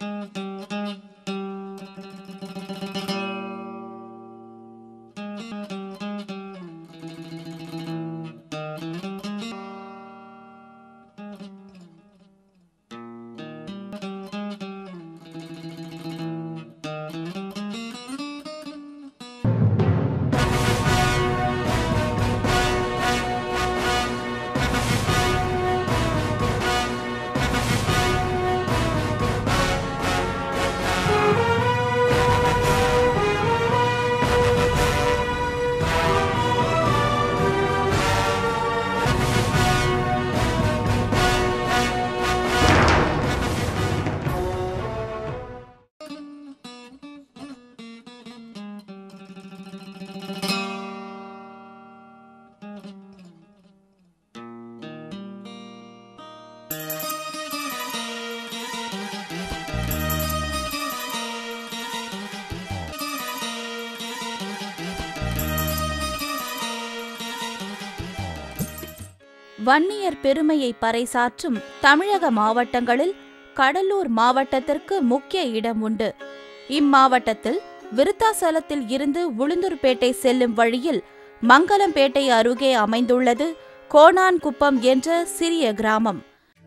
வன்னியர் பெருமையை பறைசாற்றும் தமிழக மாவட்டங்களில் கடலூர் மாவட்டத்திற்கு முக்கிய இடம் உண்டு இம்மாவட்டத்தில் விருத்தாசலத்தில் இருந்து உளுந்தூர்பேட்டை செல்லும் வழியில் மங்கலம்பேட்டை அருகே அமைந்துள்ளது கோணான்குப்பம் என்ற சிறிய கிராமம்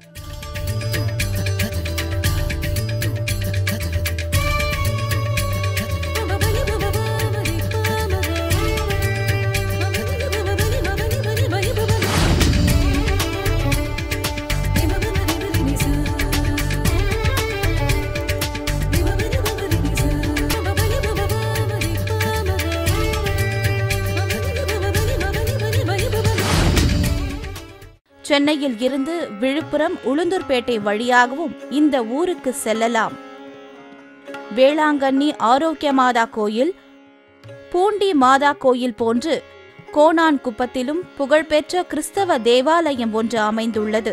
சென்னையில் இருந்து விழுப்புரம் உளுந்தூர்பேட்டை வழியாகவும் இந்த ஊருக்கு செல்லலாம் வேளாங்கண்ணி ஆரோக்கிய மாதா கோயில் பூண்டி மாதா கோயில் போன்று கோணான் குப்பத்திலும் புகழ்பெற்ற கிறிஸ்தவ தேவாலயம் ஒன்று அமைந்துள்ளது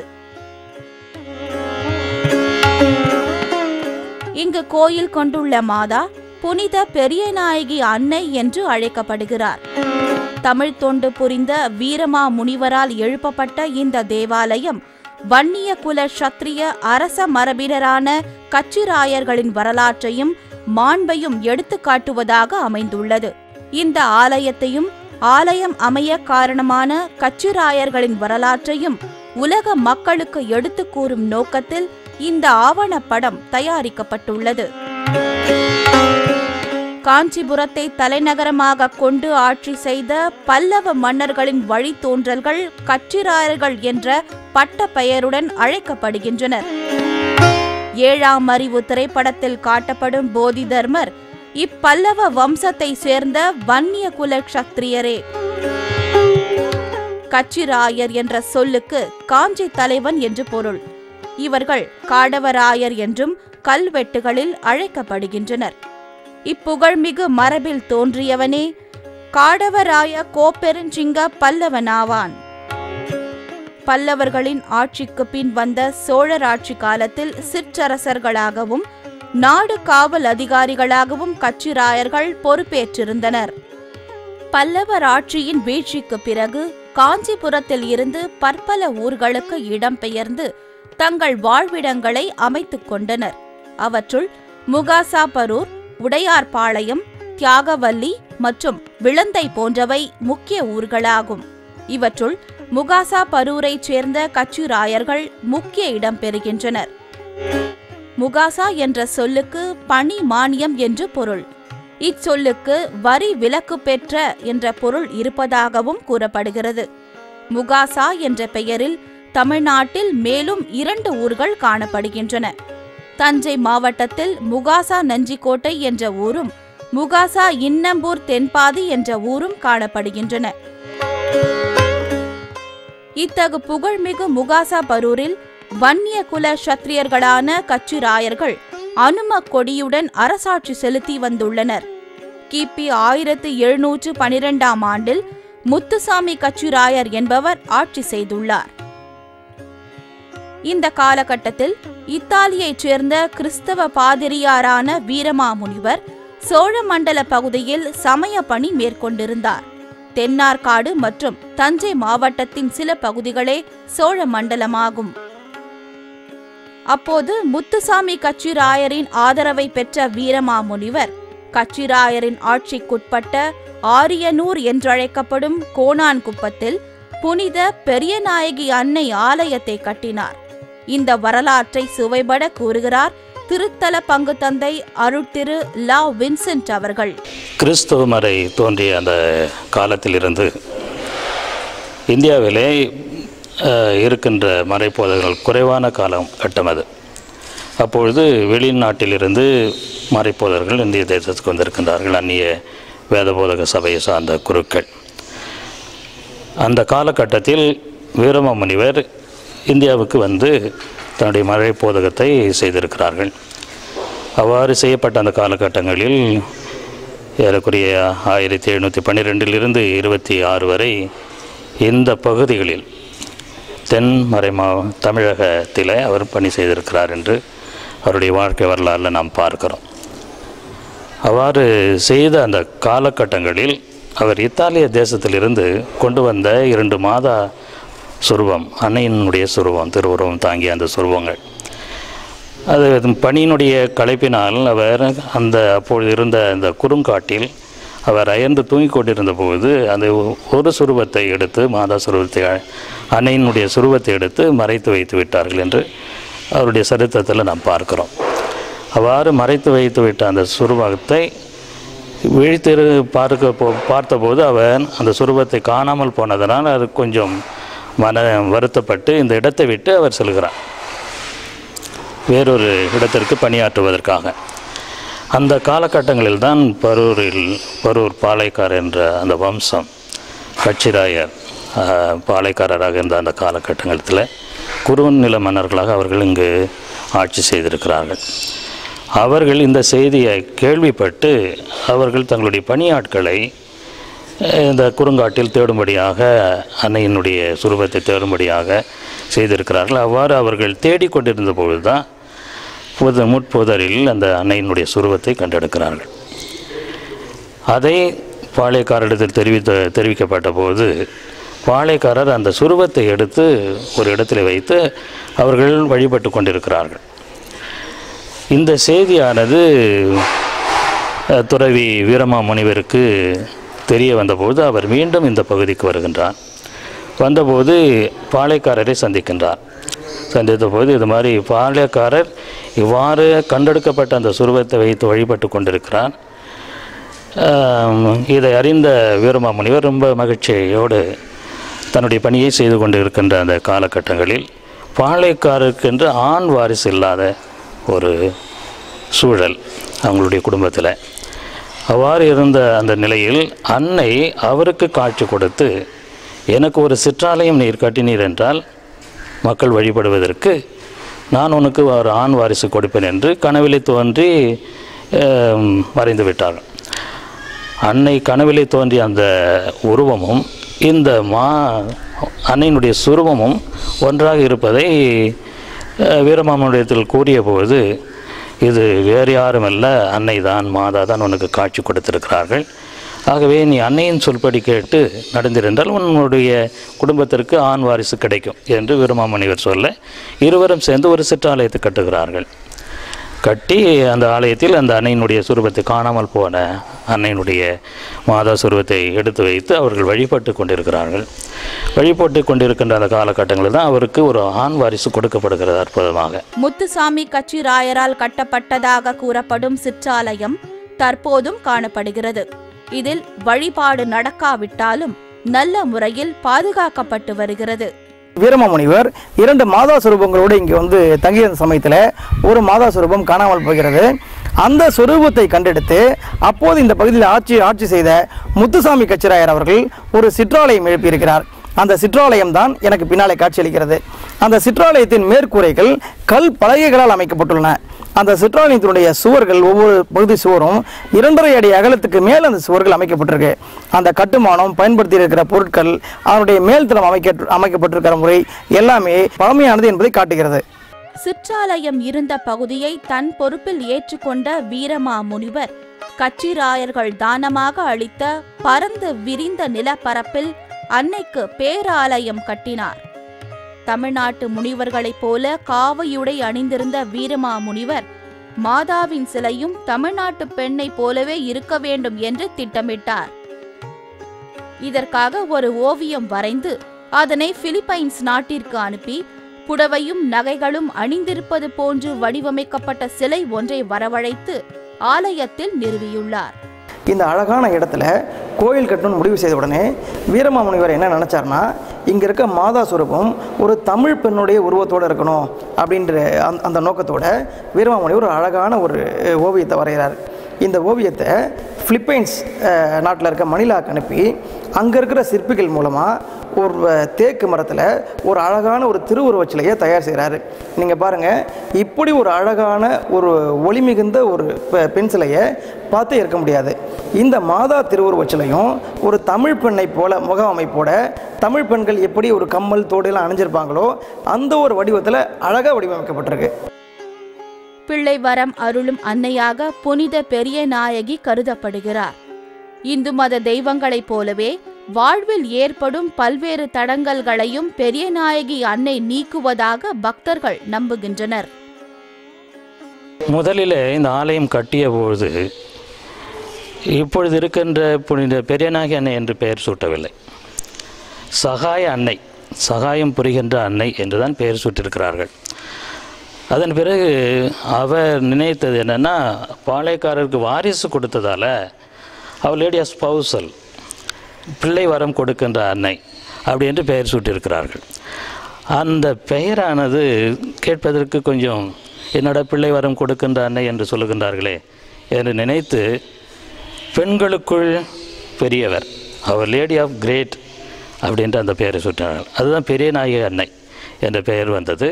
இங்கு கோயில் கொண்டுள்ள மாதா புனித பெரியநாயகி அன்னை என்று அழைக்கப்படுகிறார் தமிழ் தொண்டு புரிந்த வீரமா முனிவரால் எழுப்பப்பட்ட இந்த தேவாலயம் வன்னிய குல சத்திரிய அரச மரபினரான கச்சிராயர்களின் வரலாற்றையும் மாண்பையும் எடுத்துக்காட்டுவதாக அமைந்துள்ளது இந்த ஆலயத்தையும் ஆலயம் அமைய காரணமான கச்சிராயர்களின் வரலாற்றையும் உலக மக்களுக்கு எடுத்துக் கூறும் நோக்கத்தில் இந்த ஆவணப்படம் தயாரிக்கப்பட்டுள்ளது காஞ்சிபுரத்தை தலைநகரமாக கொண்டு ஆட்சி செய்த பல்லவ மன்னர்களின் வழித்தோன்றல்கள் கச்சிராயர்கள் என்ற பட்ட பெயருடன் அழைக்கப்படுகின்றனர் ஏழாம் அறிவு திரைப்படத்தில் காட்டப்படும் போதி தர்மர் இப்பல்லவ வம்சத்தை சேர்ந்த வன்னிய குல க்ஷத்திரியரே கச்சிராயர் என்ற சொல்லுக்கு காஞ்சி தலைவன் என்று பொருள் இவர்கள் காடவராயர் என்றும் கல்வெட்டுகளில் அழைக்கப்படுகின்றனர் இப்புகழ்மிகு மரபில் தோன்றியவனே காடவராய கோப்பெருஞ்சிங்க பல்லவனாவான் பல்லவர்களின் ஆட்சிக்கு பின் வந்த சோழர் ஆட்சி காலத்தில் சிற்றரசர்களாகவும் நாடு காவல் அதிகாரிகளாகவும் கச்சிராயர்கள் பொறுப்பேற்றிருந்தனர் பல்லவர் ஆட்சியின் வீழ்ச்சிக்கு பிறகு காஞ்சிபுரத்தில் இருந்து பற்பல ஊர்களுக்கு இடம்பெயர்ந்து தங்கள் வாழ்விடங்களை அமைத்துக் கொண்டனர் அவற்றுள் முகாசாபரூர் உடையார்பாளையம் தியாகவல்லி மற்றும் விளந்தை போன்றவை முக்கிய ஊர்களாகும் இவற்றுள் முகாசா பரூரைச் சேர்ந்த கச்சுராயர்கள் முக்கிய இடம் பெறுகின்றனர் முகாசா என்ற சொல்லுக்கு பணி மானியம் என்று பொருள் இச்சொல்லுக்கு வரி விலக்கு பெற்ற என்ற பொருள் இருப்பதாகவும் கூறப்படுகிறது முகாசா என்ற பெயரில் தமிழ்நாட்டில் மேலும் இரண்டு ஊர்கள் காணப்படுகின்றன தஞ்சை மாவட்டத்தில் முகாசா நஞ்சிக்கோட்டை என்ற ஊரும் முகாசா இன்னம்பூர் தென்பாதி என்ற ஊரும் காணப்படுகின்றன இத்தகு புகழ்மிகு முகாசா பரூரில் வன்னிய குல சத்திரியர்களான கச்சிராயர்கள் அனும கொடியுடன் அரசாட்சி செலுத்தி வந்துள்ளனர் கிபி ஆயிரத்து எழுநூற்று பனிரெண்டாம் ஆண்டில் முத்துசாமி கச்சிராயர் என்பவர் ஆட்சி செய்துள்ளார் இந்த காலகட்டத்தில் இத்தாலியைச் சேர்ந்த கிறிஸ்தவ பாதிரியாரான வீரமாமுனிவர் சோழ மண்டல பகுதியில் சமய பணி மேற்கொண்டிருந்தார் தென்னார்காடு மற்றும் தஞ்சை மாவட்டத்தின் சில பகுதிகளே சோழ மண்டலமாகும் அப்போது முத்துசாமி கச்சிராயரின் ஆதரவை பெற்ற வீரமாமுனிவர் கச்சிராயரின் ஆட்சிக்குட்பட்ட ஆரியனூர் என்றழைக்கப்படும் கோணான்குப்பத்தில் புனித பெரியநாயகி அன்னை ஆலயத்தை கட்டினார் இந்த வரலாற்றை சுவைபட கூறுகிறார் திருத்தல பங்கு தந்தை அருட்திரு லா வின்சென்ட் அவர்கள் கிறிஸ்துவ மறை தோன்றிய அந்த காலத்திலிருந்து இந்தியாவிலே அஹ், இருக்கின்ற மறைப்போதர்கள் குறைவான காலம் கட்டம் அது அப்பொழுது வெளிநாட்டிலிருந்து மறைப்போதர்கள் இந்திய தேசத்துக்கு வந்திருக்கின்றார்கள் அந்நிய வேதபோதக சபையை சார்ந்த குருக்கள் அந்த காலகட்டத்தில் வீரமாமுனிவர் இந்தியாவுக்கு வந்து தன்னுடைய மறைப்போதகத்தை செய்திருக்கிறார்கள் அவ்வாறு செய்யப்பட்ட அந்த காலகட்டங்களில் ஏறக்குறைய ஆயிரத்தி எழுநூற்றி பன்னிரெண்டிலிருந்து இருபத்தி ஆறு வரை இந்த பகுதிகளில் தென் மறைமா தமிழகத்தில் அவர் பணி செய்திருக்கிறார் என்று அவருடைய வாழ்க்கை வரலாறில் நாம் பார்க்கிறோம் அவ்வாறு செய்த அந்த காலகட்டங்களில் அவர் இத்தாலிய தேசத்திலிருந்து கொண்டு வந்த இரண்டு மாதா சுருவம் அன்னையினுடைய சுருவம் திருவுருவம் தாங்கிய அந்த சுருவங்கள் அது பணியினுடைய களைப்பினால் அவர் அந்த அப்பொழுது இருந்த அந்த குறுங்காட்டில் அவர் அயர்ந்து தூங்கிக் கொண்டிருந்த போது அந்த ஒரு சுருவத்தை எடுத்து மாதா சுருவத்தை அன்னையினுடைய சுருவத்தை எடுத்து மறைத்து வைத்து விட்டார்கள் என்று அவருடைய சரித்திரத்தில் நாம் பார்க்கிறோம் அவ்வாறு மறைத்து வைத்து விட்ட அந்த சுருவத்தை விழித்திரு பார்க்க போ பார்த்தபோது அவர் அந்த சுருவத்தை காணாமல் போனதனால் அது கொஞ்சம் மன வருத்தப்பட்டு இந்த இடத்தை விட்டு அவர் செல்கிறார் வேறொரு இடத்திற்கு பணியாற்றுவதற்காக அந்த காலகட்டங்களில் தான் பரூரில் பரூர் பாளையக்கார் என்ற அந்த வம்சம் கட்சிராயர் ஆஹ், பாளையக்காரராக இருந்த அந்த காலகட்டங்களில் குறுநில மன்னர்களாக அவர்கள் இங்கு ஆட்சி செய்திருக்கிறார்கள் அவர்கள் இந்த செய்தியை கேள்விப்பட்டு அவர்கள் தங்களுடைய பணியாட்களை அஹ், இந்த குறுங்காட்டில் தேடும்படியாக அன்னையினுடைய சுரூபத்தை தேடும்படியாக செய்திருக்கிறார்கள் அவ்வாறு அவர்கள் தேடிக்கொண்டிருந்த பொழுதுதான் புத முட்புதரில் அந்த அன்னையினுடைய சுருவத்தை கண்டெடுக்கிறார்கள் அதை பாளையக்காரரிடத்தில் தெரிவித்த தெரிவிக்கப்பட்ட போது பாளையக்காரர் அந்த சுருவத்தை எடுத்து ஒரு இடத்தில் வைத்து அவர்கள் வழிபட்டு கொண்டிருக்கிறார்கள் இந்த செய்தியானது அஹ், துறவி வீரமா முனிவருக்கு தெரிய வந்தபோது அவர் மீண்டும் இந்த பகுதிக்கு வருகின்றார் வந்தபோது பாளையக்காரரை சந்திக்கின்றார் சந்தித்த போது இது மாதிரி பாளையக்காரர் இவ்வாறு கண்டெடுக்கப்பட்ட அந்த சுருவத்தை வைத்து வழிபட்டு கொண்டிருக்கிறார் ஆம், இதை அறிந்த வீரமாமுனிவர் ரொம்ப மகிழ்ச்சியோடு தன்னுடைய பணியை செய்து கொண்டு இருக்கின்ற அந்த காலகட்டங்களில் பாளையக்காரருக்கென்று ஆண் வாரிசு இல்லாத ஒரு சூழல் அவங்களுடைய குடும்பத்தில் அவ்வாறு இருந்த அந்த நிலையில் அன்னை அவருக்கு காட்சி கொடுத்து எனக்கு ஒரு சிற்றாலயம் நீர் கட்டினீர் என்றால் மக்கள் வழிபடுவதற்கு நான் உனக்கு ஒரு ஆண் வாரிசு கொடுப்பேன் என்று கனவிலே தோன்றி ஆம், மறைந்து விட்டார்கள் அன்னை கனவிலே தோன்றிய அந்த உருவமும் இந்த மா அன்னையினுடைய சுருவமும் ஒன்றாக இருப்பதை அஹ், வீரமாமுனியத்தில் கூறிய போது இது வேறு யாரும் அல்ல அன்னை தான் மாதா தான் உனக்கு காட்சி கொடுத்திருக்கிறார்கள் ஆகவே நீ அன்னையின் சொல்படி கேட்டு நடந்திருந்தால் உன்னுடைய குடும்பத்திற்கு ஆண் வாரிசு கிடைக்கும் என்று வீரமாமுனிவர் சொல்ல இருவரும் சேர்ந்து ஒரு சிற்றாலயத்தை கட்டுகிறார்கள் கட்டி அந்த ஆலயத்தில் அந்த அன்னையினுடைய சுரூபத்தை காணாமல் போன அன்னையினுடைய மாதா சுரூபத்தை எடுத்து வைத்து அவர்கள் வழிபட்டு கொண்டிருக்கிறார்கள் வழிபட்டு கொண்டிருக்கின்ற அந்த காலகட்டங்களில் தான் அவருக்கு ஒரு ஆண் வாரிசு கொடுக்கப்படுகிறது அற்புதமாக முத்துசாமி கச்சிராயரால் கட்டப்பட்டதாக கூறப்படும் சிற்றாலயம் தற்போதும் காணப்படுகிறது இதில் வழிபாடு நடக்காவிட்டாலும் நல்ல முறையில் பாதுகாக்கப்பட்டு வருகிறது வீரமாமுனிவர் இரண்டு மாதா சுரூபங்களோடு இங்கே வந்து தங்கியிருந்த சமயத்தில் ஒரு மாதா சுரூபம் காணாமல் போகிறது அந்த சுரூபத்தை கண்டெடுத்து அப்போது இந்த பகுதியில் ஆட்சி ஆட்சி செய்த முத்துசாமி கச்சிராயர் அவர்கள் ஒரு சிற்றாலயம் எழுப்பியிருக்கிறார் அந்த சிற்றாலயம் தான் எனக்கு பின்னாலே காட்சியளிக்கிறது அந்த சிற்றாலயத்தின் மேற்கூரைகள் கல் பலகைகளால் அமைக்கப்பட்டுள்ளன அந்த சிற்றாலயத்தினுடைய சுவர்கள் ஒவ்வொரு பகுதி சுவரும் இரண்டரை அடி அகலத்துக்கு மேல் அந்த சுவர்கள் அமைக்கப்பட்டிருக்கு அந்த கட்டுமானம் பயன்படுத்தி இருக்கிற பொருட்கள் அதனுடைய மேல்தளம் அமைக்க அமைக்கப்பட்டிருக்கிற முறை எல்லாமே பழமையானது என்பதை காட்டுகிறது சிற்றாலயம் இருந்த பகுதியை தன் பொறுப்பில் ஏற்றுக்கொண்ட வீரமா முனிவர் கச்சிராயர்கள் தானமாக அளித்த பரந்து விரிந்த நிலப்பரப்பில் அன்னைக்கு பேராலயம் கட்டினார் தமிழ்நாட்டு முனிவர்களைப் போல காவையுடை அணிந்திருந்த வீரமா முனிவர் மாதாவின் சிலையும் தமிழ்நாட்டு பெண்ணைப் போலவே இருக்க வேண்டும் என்று திட்டமிட்டார் இதற்காக ஒரு ஓவியம் வரைந்து அதனை பிலிப்பைன்ஸ் நாட்டிற்கு அனுப்பி புடவையும் நகைகளும் அணிந்திருப்பது போன்று வடிவமைக்கப்பட்ட சிலை ஒன்றை வரவழைத்து ஆலயத்தில் நிறுவியுள்ளார் இந்த அழகான இடத்துல கோயில் கட்டணும்னு முடிவு செய்த உடனே வீரமாமுனிவர் என்ன நினச்சார்னா இங்கே இருக்க மாதா சுரூபம் ஒரு தமிழ் பெண்ணுடைய உருவத்தோடு இருக்கணும் அப்படின்ற அந்த அந்த நோக்கத்தோட வீரமாமுனிவர் ஒரு அழகான ஒரு அஹ், ஓவியத்தை வரைகிறார் இந்த ஓவியத்தை பிலிப்பைன்ஸ் நாட்டில் இருக்க மணிலாக்கு அனுப்பி அங்கே இருக்கிற சிற்பிகள் மூலமாக ஒரு அஹ், தேக்கு மரத்தில் ஒரு அழகான ஒரு திருவுருவச் சிலையை தயார் செய்கிறாரு நீங்கள் பாருங்கள் இப்படி ஒரு அழகான ஒரு ஒளி மிகுந்த ஒரு பெ- பெண் சிலையை பார்த்தே இருக்க முடியாது இந்த மாதா திருவுருவச் சிலையும் ஒரு தமிழ் பெண்ணை போல முக அமைப்போட தமிழ் பெண்கள் எப்படி ஒரு கம்மல் தோடுலாம் அணிஞ்சிருப்பாங்களோ அந்த ஒரு வடிவத்தில் அழகாக வடிவமைக்கப்பட்டிருக்கு பிள்ளை வரம் அருளும் அன்னையாக புனித பெரிய நாயகி கருதப்படுகிறார் இந்து மத தெய்வங்களைப் போலவே வாழ்வில் ஏற்படும் பல்வேறு தடங்கல்களையும் பெரிய நாயகி அன்னை நீக்குவதாக பக்தர்கள் நம்புகின்றனர் முதலிலே இந்த ஆலயம் கட்டிய பொழுது இப்பொழுது இருக்கின்ற புனித பெரியநாயகி அன்னை என்று பெயர் சூட்டவில்லை சகாய அன்னை சகாயம் புரிகின்ற அன்னை என்றுதான் பெயர் சூட்டியிருக்கிறார்கள் அதன் பிறகு அவர் நினைத்தது என்னன்னா பாளையக்காரருக்கு வாரிசு கொடுத்ததால அவர் லேடி ஸ்பௌசல் பிள்ளை வரம் கொடுக்கின்ற அன்னை அப்படி என்று பெயர் சூட்டியிருக்கிறார்கள் அந்த பெயரானது கேட்பதற்கு கொஞ்சம் என்னோட பிள்ளை வரம் கொடுக்கின்ற அன்னை என்று சொல்லுகின்றார்களே என்று நினைத்து பெண்களுக்குள் பெரியவர் அவர் லேடி ஆஃப் கிரேட் அப்படின்ற அந்த பெயரை சூட்டினார்கள் அதுதான் பெரிய நாயகி அன்னை என்ற பெயர் வந்தது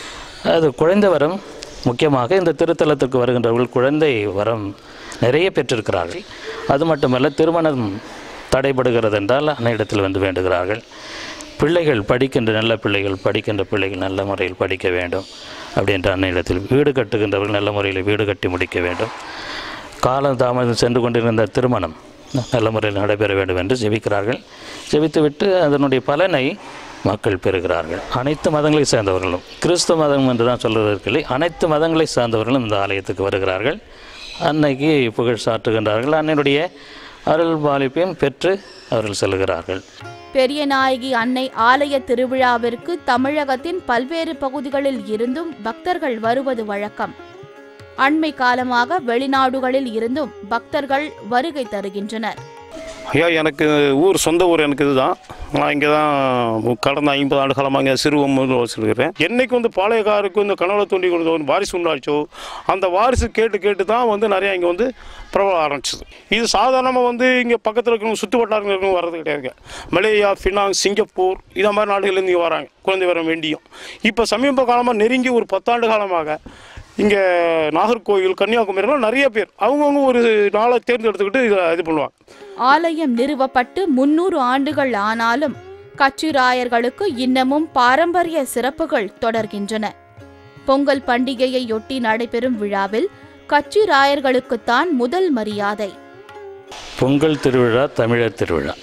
அது குழந்தை வரம் முக்கியமாக இந்த திருத்தலத்திற்கு வருகின்றவர்கள் குழந்தை வரம் நிறைய பெற்றிருக்கிறார்கள் அது மட்டுமல்ல திருமணம் தடைபடுகிறது என்றால் அன்னையிடத்தில் வந்து வேண்டுகிறார்கள் பிள்ளைகள் படிக்கின்ற நல்ல பிள்ளைகள் படிக்கின்ற பிள்ளைகள் நல்ல முறையில் படிக்க வேண்டும் அப்படின்ற அன்னையிடத்தில் வீடு கட்டுகின்றவர்கள் நல்ல முறையில் வீடு கட்டி முடிக்க வேண்டும் காலம் தாமதம் சென்று கொண்டிருந்த திருமணம் நல்ல முறையில் நடைபெற வேண்டும் என்று ஜெபிக்கிறார்கள் ஜெபித்துவிட்டு அதனுடைய பலனை மக்கள் பெறுகிறார்கள் அனைத்து மதங்களை சேர்ந்தவர்களும் கிறிஸ்துவ மதம் என்று தான் சொல்வதற்கு இல்லை அனைத்து மதங்களை சார்ந்தவர்களும் இந்த ஆலயத்துக்கு வருகிறார்கள் அன்னைக்கு புகழ் சாற்றுகின்றார்கள் அன்னையுடைய அருள் பாலிப்பையும் பெற்று அவர்கள் செல்கிறார்கள் பெரிய நாயகி அன்னை ஆலய திருவிழாவிற்கு தமிழகத்தின் பல்வேறு பகுதிகளில் இருந்தும் பக்தர்கள் வருவது வழக்கம் அண்மை காலமாக வெளிநாடுகளில் இருந்தும் பக்தர்கள் வருகை தருகின்றனர் ஐயா எனக்கு ஊர் சொந்த ஊர் எனக்கு இதுதான் நான் இங்கே தான் கடந்த ஐம்பது ஆண்டு காலமாக இங்கே சிறுவம் வச்சுருக்கிறேன் என்னைக்கு வந்து பாளையக்காருக்கு இந்த கனவுல தோண்டி கொடுத்த ஒரு வாரிசு உண்டாச்சோ அந்த வாரிசு கேட்டு கேட்டு தான் வந்து நிறையா இங்கே வந்து பிரபலம் ஆரம்பிச்சது இது சாதாரணமாக வந்து இங்கே பக்கத்தில் இருக்கிறவங்க சுற்று வட்டாரங்கள் இருக்கிறவங்க வர்றது கிடையாதுங்க மலேயா ஃபினாங் சிங்கப்பூர் இதை மாதிரி நாடுகள்லேருந்து இங்கே வராங்க குழந்தை வரம் வேண்டியும் இப்போ சமீப காலமாக நெருங்கி ஒரு பத்தாண்டு காலமாக இங்கே நாகர்கோவில் கன்னியாகுமரிலாம் நிறைய பேர் அவங்கவுங்க ஒரு நாளை தேர்ந்தெடுத்துக்கிட்டு இதை இது பண்ணுவாங்க ஆலயம் நிறுவப்பட்டு முன்னூறு ஆண்டுகள் ஆனாலும் கச்சிராயர்களுக்கு இன்னமும் பாரம்பரிய சிறப்புகள் தொடர்கின்றன பொங்கல் பண்டிகையையொட்டி நடைபெறும் விழாவில் கச்சிராயர்களுக்குத்தான் முதல் மரியாதை பொங்கல் திருவிழா தமிழர் திருவிழா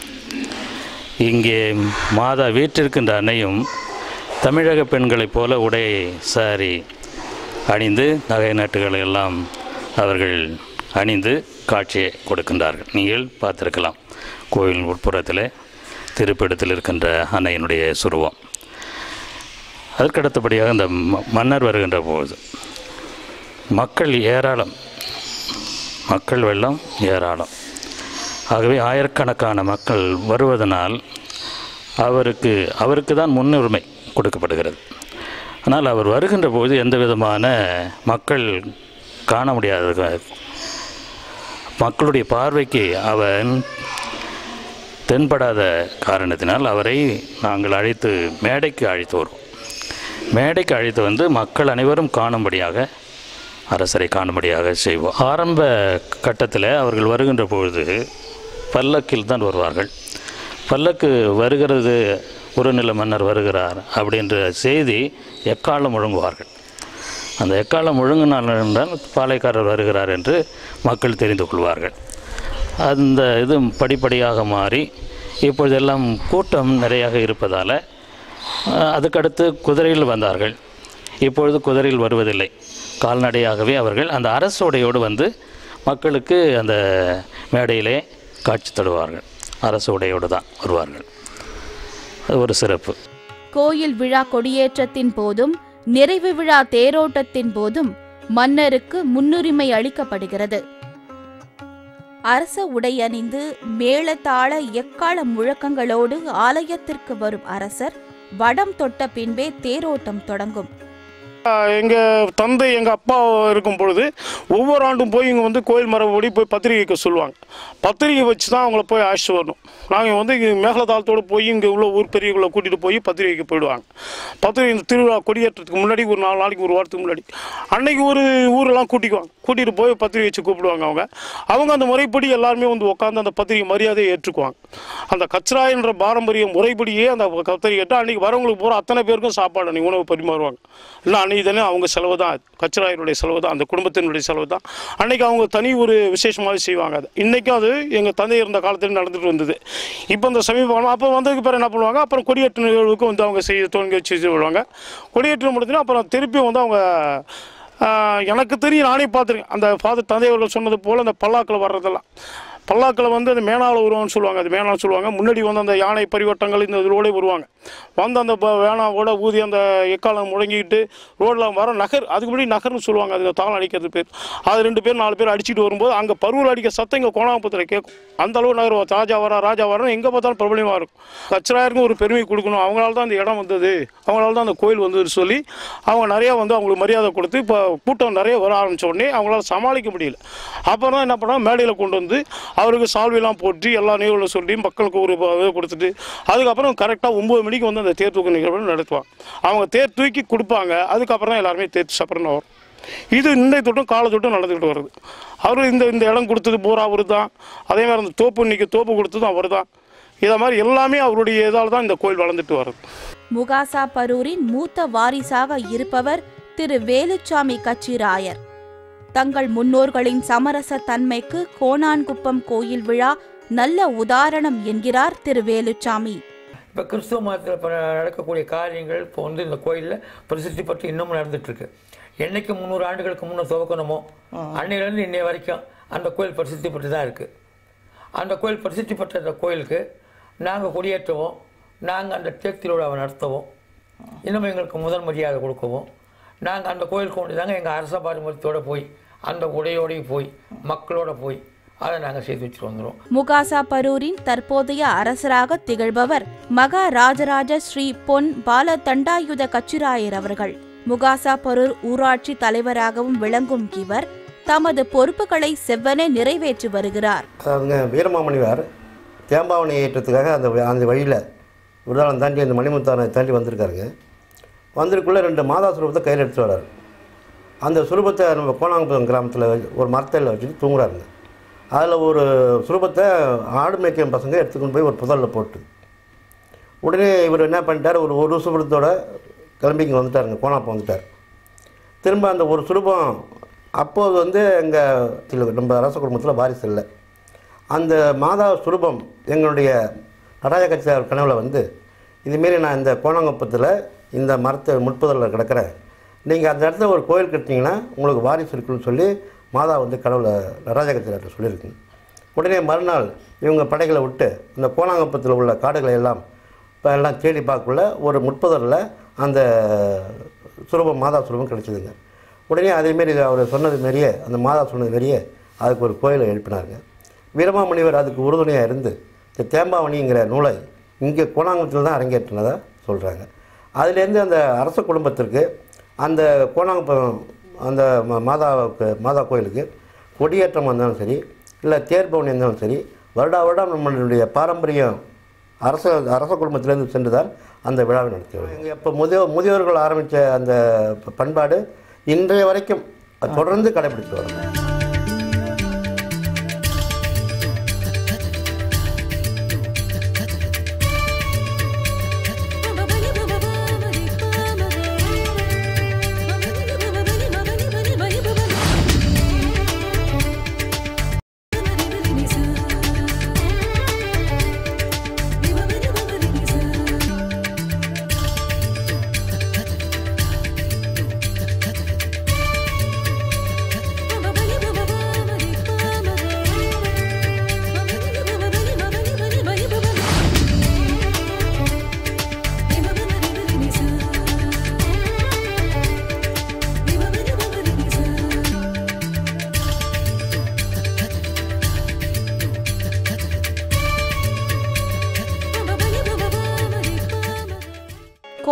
இங்கே மாதா வீற்றிருக்கின்ற அன்னையும் தமிழக பெண்களைப் போல உடை சாரி அணிந்து நகை நட்டுகளை எல்லாம் அவர்கள் அணிந்து காட்சியை கொடுக்கின்றார்கள் நீங்கள் பார்த்திருக்கலாம் கோயில் உட்புறத்தில் திருப்பிடத்தில் இருக்கின்ற அன்னையினுடைய சுருவம் அதற்கடுத்தபடியாக இந்த ம- மன்னர் வருகின்ற போது மக்கள் ஏராளம் மக்கள் வெள்ளம் ஏராளம் ஆகவே ஆயிரக்கணக்கான மக்கள் வருவதனால் அவருக்கு அவருக்கு தான் முன்னுரிமை கொடுக்கப்படுகிறது ஆனால் அவர் வருகின்ற போது எந்த விதமான மக்கள் காண முடியாத மக்களுடைய பார்வைக்கு அவன் தென்படாத காரணத்தினால் அவரை நாங்கள் அழைத்து மேடைக்கு அழைத்து வருவோம் மேடைக்கு அழைத்து வந்து மக்கள் அனைவரும் காணும்படியாக அரசரை காணும்படியாக செய்வோம் ஆரம்ப கட்டத்தில் அவர்கள் வருகின்ற பொழுது பல்லக்கில் தான் வருவார்கள் பல்லக்கு வருகிறது ஒரு நில மன்னர் வருகிறார் அப்படின்ற செய்தி எக்காலம் முழங்குவார்கள் அந்த எக்காலம் முழங்கினால் என்றால் பாளையக்காரர் வருகிறார் என்று மக்கள் தெரிந்து கொள்வார்கள் அந்த இது படிப்படியாக மாறி இப்பொழுதெல்லாம் கூட்டம் நிறையாக இருப்பதால் அஹ், அதுக்கடுத்து குதிரையில் வந்தார்கள் இப்பொழுது குதிரையில் வருவதில்லை கால்நடையாகவே அவர்கள் அந்த அரசு உடையோடு வந்து மக்களுக்கு அந்த மேடையிலே காட்சி தருவார்கள் அரசு உடையோடு தான் வருவார்கள் அது ஒரு சிறப்பு கோயில் விழா கொடியேற்றத்தின் போதும் நிறைவு விழா தேரோட்டத்தின் போதும் மன்னருக்கு முன்னுரிமை அளிக்கப்படுகிறது அரச உடையணிந்து மேளதாள எக்கால முழக்கங்களோடு ஆலயத்திற்கு வரும் அரசர் வடம் தொட்ட பின்பே தேரோட்டம் தொடங்கும் எங்கள் தந்தை எங்கள் அப்பா இருக்கும் பொழுது ஒவ்வொரு ஆண்டும் போய் இங்கே வந்து கோயில் மரபடி போய் பத்திரிகை வைக்க சொல்லுவாங்க பத்திரிகை வச்சு தான் அவங்கள போய் அழைச்சிட்டு வரணும் நாங்கள் வந்து இங்கே மேகலதாளத்தோடு போய் இங்கே உள்ள ஊர் பெரியவங்களை கூட்டிகிட்டு போய் பத்திரிகைக்கு போயிடுவாங்க பத்திரிகை இந்த திருவிழா கொடியேற்றத்துக்கு முன்னாடி ஒரு நாலு நாளைக்கு ஒரு வாரத்துக்கு முன்னாடி அன்னைக்கு ஒரு ஊரெல்லாம் கூட்டிக்குவாங்க கூட்டிகிட்டு போய் பத்திரிகை வச்சு கூப்பிடுவாங்க அவங்க அவங்க அந்த முறைப்படி எல்லாருமே வந்து உட்காந்து அந்த பத்திரிகை மரியாதையை ஏற்றுக்குவாங்க அந்த கச்ராயன்ற பாரம்பரிய முறைப்படியே அந்த பத்திரிகை அன்னைக்கு வரவங்களுக்கு பூரா அத்தனை பேருக்கும் சாப்பாடு அன்னைக்கு உணவு பரிமாறுவாங்க இல்லை அன்னைக்கு தானே அவங்க செலவு தான் கச்சராயருடைய செலவு தான் அந்த குடும்பத்தினுடைய செலவு தான் அன்னைக்கு அவங்க தனி ஒரு விசேஷமாக செய்வாங்க அது இன்றைக்கும் அது எங்கள் தந்தை இருந்த காலத்தில் நடந்துட்டு வந்தது இப்போ இந்த சமீப காலம் அப்போ வந்ததுக்கு பிறகு என்ன பண்ணுவாங்க அப்புறம் கொடியேற்ற நிகழ்வுக்கு வந்து அவங்க செய்ய தொடங்கி வச்சு விடுவாங்க கொடியேற்றம் முடிஞ்சுன்னா அப்புறம் திருப்பி வந்து அவங்க ஆஹ், எனக்கு தெரியும் நானே பார்த்துருக்கேன் அந்த ஃபாதர் தந்தை அவர்கள் சொன்னது போல் அந்த பல்லாக்கில் வர்றதெல்லாம் பல்லாக்கில் வந்து அந்த மேனால உருவம்னு சொல்லுவாங்க அது மேனான்னு சொல்லுவாங்க முன்னாடி வந்து அந்த யானை பரிவட்டங்கள் இந்த இதோட வருவாங்க வந்து அந்த ப- வேணாவோட ஊதி அந்த எக்காலம் முழங்கிட்டு ரோட்டில் வர நகர் அதுக்கு முன்னாடி நகர்னு சொல்லுவாங்க அது தாளம் அடிக்கிறது பேர் அது ரெண்டு பேர் நாலு பேர் அடிச்சுட்டு வரும்போது அங்கே பருவல் அடிக்க சத்தம் இங்கே கோணாம்பத்தில் கேட்கும் அந்த அளவு நகர் ராஜா வரா ராஜா வரா எங்கே பார்த்தாலும் பிரபலமாக இருக்கும் கச்சராயருக்கும் ஒரு பெருமை கொடுக்கணும் அவங்களால தான் அந்த இடம் வந்தது அவங்களால தான் அந்த கோயில் வந்ததுன்னு சொல்லி அவங்க நிறையா வந்து அவங்களுக்கு மரியாதை கொடுத்து இப்போ கூட்டம் நிறைய வர ஆரம்பிச்ச உடனே அவங்களால சமாளிக்க முடியல அப்புறம் தான் என்ன பண்ணாங்க மேடையில் கொண்டு வந்து அவருக்கு சால்வையெல்லாம் போட்டு எல்லா நிகழ்வுகளும் சொல்லி மக்களுக்கு ஒரு ப- இது கொடுத்துட்டு அதுக்கப்புறம் கரெக்டாக ஒம்பது மணிக்கு வந்து அந்த தேர் தூக்கு நிகழ்வு நடத்துவாங்க அவங்க தேர் தூக்கி கொடுப்பாங்க அதுக்கப்புறம் தான் எல்லாருமே தேர் சப்பரன்னு வரும் இது இந்த தொட்டும் கால தொட்டும் நடந்துக்கிட்டு வருது அவர் இந்த இந்த இடம் கொடுத்தது பூரா அவர் தான் அதே மாதிரி அந்த தோப்பு இன்னைக்கு தோப்பு கொடுத்ததும் அவர் தான் இதை மாதிரி எல்லாமே அவருடைய இதால் தான் இந்த கோயில் வளர்ந்துட்டு வருது முகாசா பரூரின் மூத்த வாரிசாக இருப்பவர் திரு வேலுச்சாமி கச்சிராயர் தங்கள் முன்னோர்களின் சமரச தன்மைக்கு கோணான்குப்பம் கோயில் விழா நல்ல உதாரணம் என்கிறார் திரு வேலுச்சாமி இப்போ கிறிஸ்துவ மதத்தில் இப்போ நடக்கக்கூடிய காரியங்கள் இப்போ வந்து இந்த கோயிலில் பிரசித்தி பற்றி இன்னமும் நடந்துட்டுருக்கு என்னைக்கு முந்நூறு ஆண்டுகளுக்கு முன்னே துவக்கணுமோ அன்னையிலேருந்து இன்னைய வரைக்கும் அந்த கோயில் பிரசித்தி பெற்று தான் இருக்குது அந்த கோயில் பிரசித்தி பெற்ற அந்த கோயிலுக்கு நாங்கள் கொடியேற்றவும் நாங்கள் அந்த தேர் திருவிழாவை நடத்தவும் இன்னும் எங்களுக்கு முதல் மரியாதை கொடுக்கவும் நாங்கள் அந்த கோயிலுக்கு கொண்டு தாங்க எங்கள் அரச பாரம்பரியத்தோடு போய் அந்த உடையோடையும் போய் மக்களோட போய் அதை நாங்கள் செய்து வச்சுட்டு வந்துடுவோம் முகாசா பரூரின் தற்போதைய அரசராக திகழ்பவர் மகா ராஜராஜ ஸ்ரீ பொன் பால தண்டாயுத கச்சிராயர் அவர்கள் முகாசா பரூர் ஊராட்சி தலைவராகவும் விளங்கும் இவர் தமது பொறுப்புகளை செவ்வனே நிறைவேற்றி வருகிறார் அவங்க வீரமாமணிவார் தேம்பாவணி ஏற்றத்துக்காக அந்த வ- அந்த வழியில் விருதாளம் தாண்டி அந்த மணிமுத்தானை தாண்டி வந்திருக்காருங்க வந்திருக்குள்ளே ரெண்டு மாதா சுரூபத்தை கையில் எடுத்துட்டு வராரு அந்த சுரூபத்தை நம்ம கோணாங்குப்பம் கிராமத்தில் ஒரு மரத்தில் வச்சுட்டு தூங்குறாருங்க அதில் ஒரு சுரூபத்தை ஆடு மேய்க்கும் பசங்க எடுத்துக்கொண்டு போய் ஒரு புதலில் போட்டு உடனே இவர் என்ன பண்ணிட்டார் ஒரு ஒரு சுரூபத்தோட கிளம்பி இங்கே வந்துட்டாருங்க கோணாப்பம் வந்துட்டார் திரும்ப அந்த ஒரு சுரூபம் அப்போது வந்து எங்கள் நம்ம அரச குடும்பத்தில் வாரிசு இல்லை அந்த மாதா சுரூபம் எங்களுடைய நடராஜ கட்சியார் கனவுல வந்து இதுமாரி நான் இந்த கோணங்குப்பத்தில் இந்த மரத்தை முற்புதலில் கிடக்கிறேன் நீங்கள் அந்த இடத்துல ஒரு கோயில் கட்டினீங்கன்னா உங்களுக்கு வாரிசு இருக்குன்னு சொல்லி மாதா வந்து கனவுல நடராஜ கட்சியார்கிட்ட சொல்லியிருக்குங்க உடனே மறுநாள் இவங்க படைகளை விட்டு இந்த கோணாங்குப்பத்தில் உள்ள காடுகளை எல்லாம் இப்போ எல்லாம் தேடி பார்க்கக்குள்ள ஒரு முற்புதலில் அந்த சுரூபம் மாதா சுரூபம் கிடச்சிதுங்க உடனே அதேமாரி அவர் சொன்னது மாரியே அந்த மாதா சொன்னது மாரியே அதுக்கு ஒரு கோயிலை எழுப்பினாருங்க வீரமாமுனிவர் அதுக்கு உறுதுணையாக இருந்து இந்த தேம்பாவணிங்கிற நூலை இங்கே கோணாங்குளத்தில் தான் அரங்கேற்றினதாக சொல்கிறாங்க அதுலேருந்து அந்த அரச குடும்பத்திற்கு அந்த கோணாங்குப்பம் அந்த ம- மாதாவுக்கு மாதா கோயிலுக்கு கொடியேற்றம் வந்தாலும் சரி இல்லை தேர்பவனி இருந்தாலும் சரி வருடா வருடம் நம்மளுடைய பாரம்பரியம் அரச அரச குடும்பத்திலேருந்து சென்று தான் அந்த விழாவை நடத்தி வருவாங்க இப்போ முதியோர் முதியோர்கள் ஆரம்பித்த அந்த ப- பண்பாடு இன்றைய வரைக்கும் அது தொடர்ந்து கடைபிடித்து வரோம்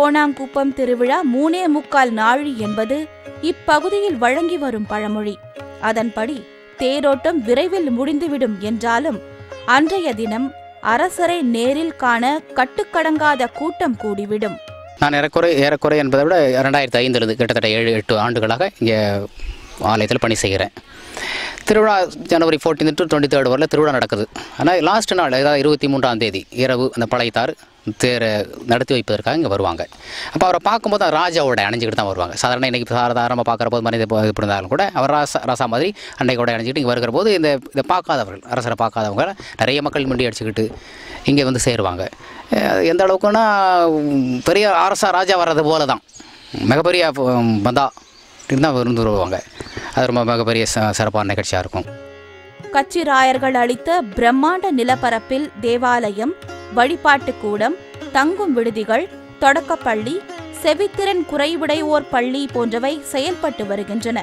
கோணாங்குப்பம் திருவிழா மூணே முக்கால் நாழி என்பது இப்பகுதியில் வழங்கி வரும் பழமொழி அதன்படி தேரோட்டம் விரைவில் முடிந்துவிடும் என்றாலும் அன்றைய தினம் அரசரை நேரில் காண கட்டுக்கடங்காத கூட்டம் கூடிவிடும் நான் ஏறக்குறை ஏறக்குறை என்பதை விட ரெண்டாயிரத்தி ஐந்துலேருந்து கிட்டத்தட்ட ஏழு எட்டு ஆண்டுகளாக இங்கே ஆலயத்தில் பணி செய்கிறேன் திருவிழா ஜனவரி 14 டு டுவெண்ட்டி தேர்ட் வரல திருவிழா நடக்குது ஆனால் லாஸ்ட் நாள் அதாவது இருபத்தி மூன்றாம் தேதி இரவு அந்த பழையத்தார் தேரை நடத்தி வைப்பதற்காக இங்கே வருவாங்க அப்போ அவரை பார்க்கும்போது அவர் ராஜாவோட அணிஞ்சிக்கிட்டு தான் வருவாங்க சாதாரண இன்றைக்கி சாதாரணமாக பார்க்குற போது மனித இப்போ இப்படி இருந்தாலும் கூட அவர் ராசா ராசா மாதிரி அன்னைக்கு அணிஞ்சிக்கிட்டு இங்கே வருகிற போது இந்த இதை பார்க்காதவர்கள் அரசரை பார்க்காதவங்க நிறைய மக்கள் முண்டி அடிச்சுக்கிட்டு இங்கே வந்து சேருவாங்க அஹ் எந்த அளவுக்குன்னா உம், பெரிய அரசா ராஜா வர்றது போல தான் மிகப்பெரிய உம், பந்தா இருந்தால் விருந்து வருவாங்க அது ரொம்ப மிகப்பெரிய ச- சிறப்பான நிகழ்ச்சியாக இருக்கும் கச்சிராயர்கள் அளித்த பிரம்மாண்ட நிலப்பரப்பில் தேவாலயம் வழிபாட்டுக் கூடம் தங்கும் விடுதிகள் தொடக்கப்பள்ளி செவித்திறன் குறைவுடையோர் பள்ளி போன்றவை செயல்பட்டு வருகின்றன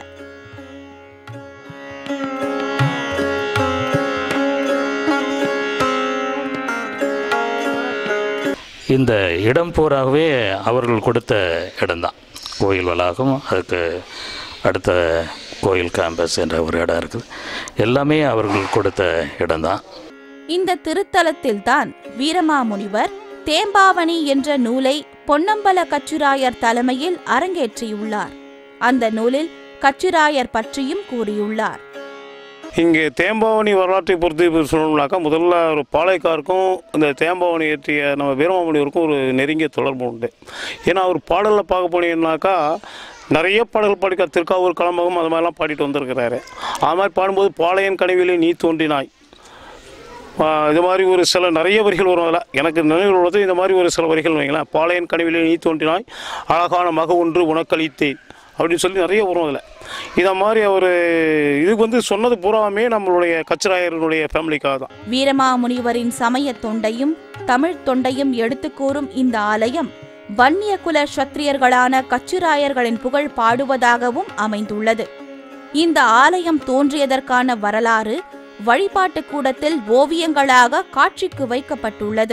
இந்த இடம் பூராகவே அவர்கள் கொடுத்த இடம்தான் கோயில் வளாகம் அதுக்கு அடுத்த கோயில் கேம்பஸ் என்ற ஒரு இடம் இருக்குது எல்லாமே அவர்கள் கொடுத்த இடம்தான் இந்த திருத்தலத்தில்தான் வீரமாமுனிவர் தேம்பாவணி என்ற நூலை பொன்னம்பல கச்சிராயர் தலைமையில் அரங்கேற்றியுள்ளார் அந்த நூலில் கச்சிராயர் பற்றியும் கூறியுள்ளார் இங்கே தேம்பாவணி வரலாற்றை பொறுத்து இப்போ சொல்லணும்னாக்கா முதல்ல ஒரு பாளையக்காருக்கும் இந்த தேம்பாவணி ஏற்றிய நம்ம வீரமாமுனிவருக்கும் ஒரு நெருங்கிய தொடர்பு உண்டு ஏன்னா அவர் பாடலில் பார்க்க போனீங்கன்னாக்கா நிறைய பாடல்கள் பாடிக்க திருக்காவூர் களம்பகம் அது மாதிரிலாம் பாடிட்டு வந்திருக்கிறாரு அது மாதிரி பாடும்போது பாளையன் கனவிலே நீ தோன்றினாய் ஆ, இது மாதிரி ஒரு சில நிறைய வரிகள் வரும் அதில் எனக்கு நினைவில் உள்ளது இந்த மாதிரி ஒரு சில வரிகள் வைங்களேன் பாளையன் கனவிலே நீ தோன்றினாய் அழகான மக ஒன்று உனக்களித்தேன் அப்படின்னு சொல்லி நிறைய வரும் அதில் இதை மாதிரி அவர் இதுக்கு வந்து சொன்னது பூராமே நம்மளுடைய கச்சராயர்களுடைய ஃபேமிலிக்காக தான் வீரமாமுனிவரின் சமய தொண்டையும் தமிழ்த் தொண்டையும் எடுத்துக் கூறும் இந்த ஆலயம் வன்னிய குல சத்திரியர்களான கச்சிராயர்களின் புகழ் பாடுவதாகவும் அமைந்துள்ளது இந்த ஆலயம் தோன்றியதற்கான வரலாறு வழிபாட்டுக் கூடத்தில் ஓவியங்களாக காட்சிக்கு வைக்கப்பட்டுள்ளது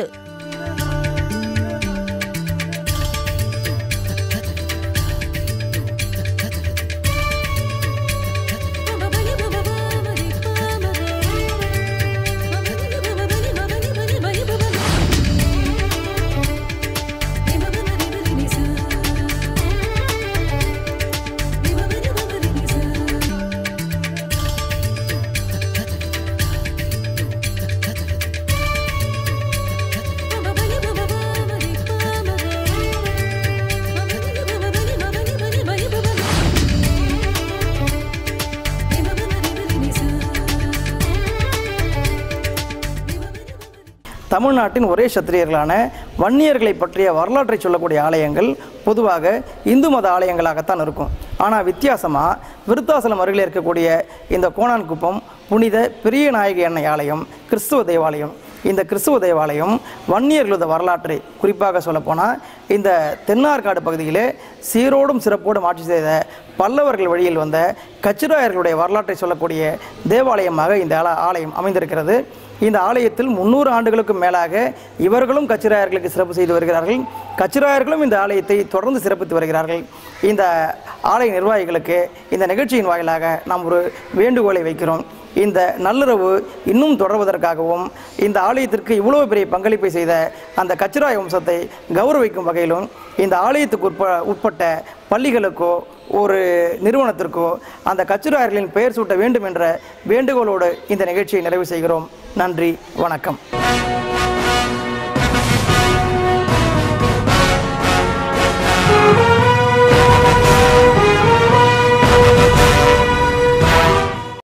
தமிழ்நாட்டின் ஒரே சத்திரியர்களான வன்னியர்களை பற்றிய வரலாற்றை சொல்லக்கூடிய ஆலயங்கள் பொதுவாக இந்து மத ஆலயங்களாகத்தான் இருக்கும் ஆனால் வித்தியாசமாக விருத்தாசலம் அருகில் இருக்கக்கூடிய இந்த கோணான்குப்பம் புனித பெரிய நாயகி எண்ணெய் ஆலயம் கிறிஸ்துவ தேவாலயம் இந்த கிறிஸ்துவ தேவாலயம் வன்னியர்களது வரலாற்றை குறிப்பாக சொல்லப்போனால் இந்த தென்னார்காடு பகுதியிலே சீரோடும் சிறப்போடும் ஆட்சி செய்த பல்லவர்கள் வழியில் வந்த கச்சிராயர்களுடைய வரலாற்றை சொல்லக்கூடிய தேவாலயமாக இந்த ஆல- ஆலயம் அமைந்திருக்கிறது இந்த ஆலயத்தில் முந்நூறு ஆண்டுகளுக்கும் மேலாக இவர்களும் கச்சிராயர்களுக்கு சிறப்பு செய்து வருகிறார்கள் கச்சிராயர்களும் இந்த ஆலயத்தை தொடர்ந்து சிறப்பித்து வருகிறார்கள் இந்த ஆலய நிர்வாகிகளுக்கு இந்த நிகழ்ச்சியின் வாயிலாக நாம் ஒரு வேண்டுகோளை வைக்கிறோம் இந்த நல்லுறவு இன்னும் தொடர்வதற்காகவும் இந்த ஆலயத்திற்கு இவ்வளவு பெரிய பங்களிப்பை செய்த அந்த கச்சிராய வம்சத்தை கௌரவிக்கும் வகையிலும் இந்த ஆலயத்துக்கு உட்ப உட்பட்ட பள்ளிகளுக்கோ ஒரு நிறுவனத்திற்கோ அந்த கச்சிராயர்களின் பெயர் சூட்ட வேண்டும் என்ற வேண்டுகோளோடு இந்த நிகழ்ச்சியை நிறைவு செய்கிறோம் நன்றி வணக்கம்